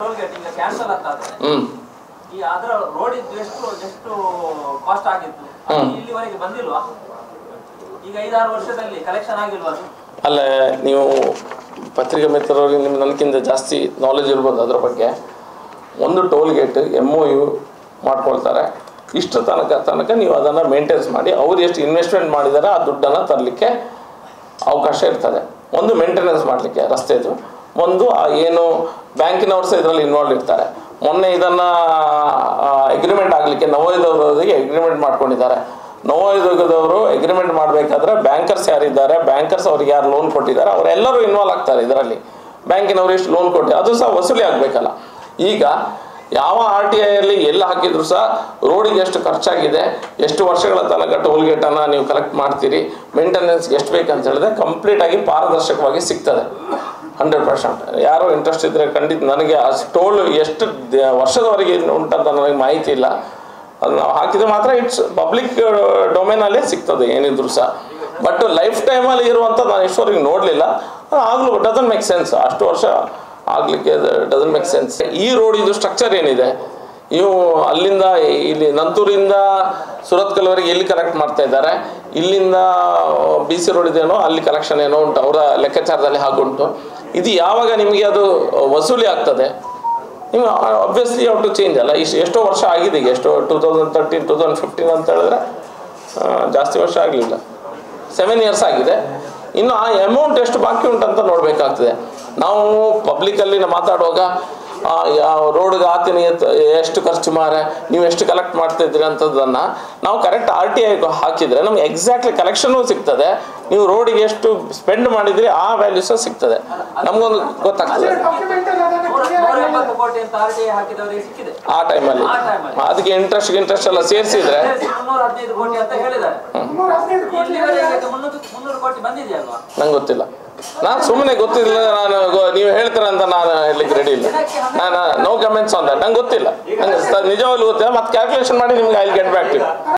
Toll gate ಈಗ cancel ಆಗ್ತಾ ಇದೆ ಹ್ಞೂ ಈ ಅದರ ರೋಡ್ ಇದ್ದು ಎಷ್ಟು ಎಷ್ಟು ಕಾಸ್ಟ್ ಆಗಿತ್ತು ಅದು ಹ್ಮ್. ಇಲ್ಲಿವರೆಗೆ ಬಂದಿಲ್ವಾ ಈಗ ಐದಾರು ವರ್ಷದಲ್ಲಿ ಕಲೆಕ್ಷನ್ ಆಗಿಲ್ವಾ ಅದು ಅಲ್ಲ ನೀವು ಪತ್ರಿಕಾ ಮಿತ್ರರಿಗೆ ನಿಮ್ಮ ನನಗಿಂತ ಜಾಸ್ತಿ ನಾಲೆಜ್ ಇರ್ಬೋದು ಅದ್ರ ಬಗ್ಗೆ ಒಂದು toll gate M O U ಮಾಡ್ಕೊಳ್ತಾರೆ ಇಷ್ಟು ತನಕ ತನಕ ನೀವು ಅದನ್ನು ಮೇಂಟೆನ್ಸ್ ಮಾಡಿ ಅವ್ರು ಎಷ್ಟು ಇನ್ವೆಸ್ಟ್ಮೆಂಟ್ ಮಾಡಿದ್ದಾರೆ ಆ ದುಡ್ಡನ್ನು ತರಲಿಕ್ಕೆ ಅವಕಾಶ ಇರ್ತದೆ ಒಂದು ಮೇಂಟೆನೆನ್ಸ್ ಮಾಡಲಿಕ್ಕೆ ರಸ್ತೆದು ಒಂದು ಆ ಏನು ಬ್ಯಾಂಕಿನವರು ಸಹ ಇದರಲ್ಲಿ ಇನ್ವಾಲ್ವ್ ಇರ್ತಾರೆ ಮೊನ್ನೆ ಇದನ್ನು ಅಗ್ರಿಮೆಂಟ್ ಆಗಲಿಕ್ಕೆ ನವೋದಯದವರಿಗೆ ಅಗ್ರಿಮೆಂಟ್ ಮಾಡ್ಕೊಂಡಿದ್ದಾರೆ ನವೋದಯದವರು ಅಗ್ರಿಮೆಂಟ್ ಮಾಡಬೇಕಾದ್ರೆ ಬ್ಯಾಂಕರ್ಸ್ ಯಾರಿದ್ದಾರೆ ಬ್ಯಾಂಕರ್ಸ್ ಅವ್ರಿಗೆ ಯಾರು ಲೋನ್ ಕೊಟ್ಟಿದ್ದಾರೆ ಅವರೆಲ್ಲರೂ ಇನ್ವಾಲ್ವ್ ಆಗ್ತಾರೆ ಇದರಲ್ಲಿ ಬ್ಯಾಂಕಿನವರು ಎಷ್ಟು ಲೋನ್ ಕೊಟ್ಟು ಅದು ಸಹ ವಸೂಲಿ ಆಗಬೇಕಲ್ಲ ಈಗ ಯಾವ ಆರ್ ಟಿ ಐಯಲ್ಲಿ ಎಲ್ಲಿ ಹಾಕಿದ್ರು ಸಹ ರೋಡಿಗೆ ಎಷ್ಟು ಖರ್ಚಾಗಿದೆ ಎಷ್ಟು ವರ್ಷಗಳ ತನಕ ಟೋಲ್ ಗೇಟನ್ನು ನೀವು ಕಲೆಕ್ಟ್ ಮಾಡ್ತೀರಿ ಮೇಂಟೆನೆನ್ಸ್ ಎಷ್ಟು ಬೇಕಂತ ಹೇಳಿದ್ರೆ ಕಂಪ್ಲೀಟಾಗಿ ಪಾರದರ್ಶಕವಾಗಿ ಸಿಗ್ತದೆ ಹಂಡ್ರೆಡ್ ಪರ್ಸೆಂಟ್ ಯಾರೋ ಇಂಟ್ರೆಸ್ಟ್ ಇದ್ದರೆ ಖಂಡಿತ ನನಗೆ ಆ ಟೋಲ್ ಎಷ್ಟು ದ- ವರ್ಷದವರೆಗೆ ಉಂಟಂತ ನನಗೆ ಮಾಹಿತಿ ಇಲ್ಲ ಅದು ನಾವು ಹಾಕಿದ್ರೆ ಮಾತ್ರ ಇಟ್ಸ್ ಪಬ್ಲಿಕ್ ಡೊಮೇನಲ್ಲೇ ಸಿಗ್ತದೆ ಏನಿದ್ರು ಸಹ ಬಟ್ ಲೈಫ್ ಟೈಮಲ್ಲಿ ಇರುವಂಥ ನಾನು ಇಷ್ಟವರೆಗೆ ನೋಡಲಿಲ್ಲ ಆಗಲೂ ಡಸನ್ ಮೇಕ್ ಸೆನ್ಸ್ ಅಷ್ಟು ವರ್ಷ ಆಗಲಿಕ್ಕೆ ಡಸನ್ ಮೇಕ್ ಸೆನ್ಸ್ ಈ ರೋಡ್ ಇದು ಸ್ಟ್ರಕ್ಚರ್ ಏನಿದೆ ಇವು ಅಲ್ಲಿಂದ ಇಲ್ಲಿ ನಂತೂರಿಂದ ಸುರತ್ಕಲ್ವರೆಗೆ ಎಲ್ಲಿ ಕಲೆಕ್ಟ್ ಮಾಡ್ತಾ ಇದ್ದಾರೆ ಇಲ್ಲಿಂದ ಬಿ ಸಿ ರೋಡ್ ಇದೇನೋ ಅಲ್ಲಿ ಕಲೆಕ್ಷನ್ ಏನೋ ಉಂಟು ಅವರ ಲೆಕ್ಕಾಚಾರದಲ್ಲಿ ಹಾಗುಂಟು ಇದು ಯಾವಾಗ ನಿಮಗೆ ಅದು ವಸೂಲಿ ಆಗ್ತದೆ ನೀವು ಅಬ್ವಿಯಸ್ಲಿ ಔಟ್ ಟು ಚೇಂಜ್ ಅಲ್ಲ ಇಷ್ಟು ಎಷ್ಟೋ ವರ್ಷ ಆಗಿದೆ ಈಗ ಎಷ್ಟೋ two thousand thirteen two thousand fifteen ಅಂತ ಹೇಳಿದ್ರೆ ಆ, ಜಾಸ್ತಿ ವರ್ಷ ಆಗಲಿಲ್ಲ ಸೆವೆನ್ ಇಯರ್ಸ್ ಆಗಿದೆ ಇನ್ನು ಆ ಅಮೌಂಟ್ ಎಷ್ಟು ಬಾಕಿ ಉಂಟಂತ ನೋಡಬೇಕಾಗ್ತದೆ ನಾವು ಪಬ್ಲಿಕಲ್ಲಿ ಮಾತಾಡುವಾಗ ಆ, ಯಾವ ರೋಡ್ಗೆ ಆತಿನ ಎತ್- ಎಷ್ಟು ಖರ್ಚು ಮಾರೆ ನೀವು ಎಷ್ಟು ಕಲೆಕ್ಟ್ ಮಾಡ್ತಾ ಇದ್ದೀರಿ ಅಂತದನ್ನು ನಾವು ಕರೆಕ್ಟ್ ಆರ್ ಟಿ ಐ ಹಾಕಿದರೆ ನಮ್ಗೆ ಎಕ್ಸಾಕ್ಟ್ಲಿ ಕಲೆಕ್ಷನು ಸಿಗ್ತದೆ ನೀವು ರೋಡಿಗೆ ಎಷ್ಟು ಸ್ಪೆಂಡ್ ಮಾಡಿದ್ರಿ ಆ ವ್ಯಾಲ್ಯೂ ಸಹ ಸಿಗ್ತದೆ ನಮಗೊಂದು ಗೊತ್ತಾಗ್ತದೆ ನೂರ ನೂರ ಎಂಬತ್ತು ಕೋಟಿ ಅಂತ ಆರ್ ಟಿ ಐ ಹಾಕಿದವರಿಗೆ ಸಿಕ್ಕಿದೆ ಆ ಟೈಮಲ್ಲಿ ಆ ಟೈಮಲ್ಲಿ. ಅದಕ್ಕೆ ಇಂಟ್ರೆಸ್ಟ್ ಇಂಟ್ರೆಸ್ಟ್ ಎಲ್ಲ ಸೇರಿಸಿದ್ರೆ ಸೇರಿಸಿ ಮುನ್ನೂರ ಹದಿನೈದು ಕೋಟಿ ಅಂತ ಹೇಳಿದ್ದಾರೆ ಇಲ್ಲಿವರೆಗೆ ಮುನ್ನೂರು ಮುನ್ನೂರು ಕೋಟಿ ಬಂದಿದೆಯಲ್ವಾ ನಂಗೆ ಗೊತ್ತಿಲ್ಲ ನಾನು ಸುಮ್ಮನೆ ಗೊತ್ತಿಲ್ಲ ನಾನು ಗೊ- ನೀವು ಹೇಳ್ತೀರ ಅಂತ ನಾನು ಹೇಳಲಿಕ್ಕೆ ರೆಡಿ ಇಲ್ಲ ನಾನು ನೋ ಕಮೆಂಟ್ಸ್ ಆನ್ ದಟ್ ನಂಗೆ ಗೊತ್ತಿಲ್ಲ ನಂಗೆ ಸ- ನಿಜವಾಗ್ಲೂ ಗೊತ್ತಿಲ್ಲ ಮತ್ತೆ ಕ್ಯಾಲ್ಕುಲೇಷನ್ ಮಾಡಿ ನಿಮ್ಗೆ ಐ ಗೆಟ್ ಬ್ಯಾಕ್ ಟು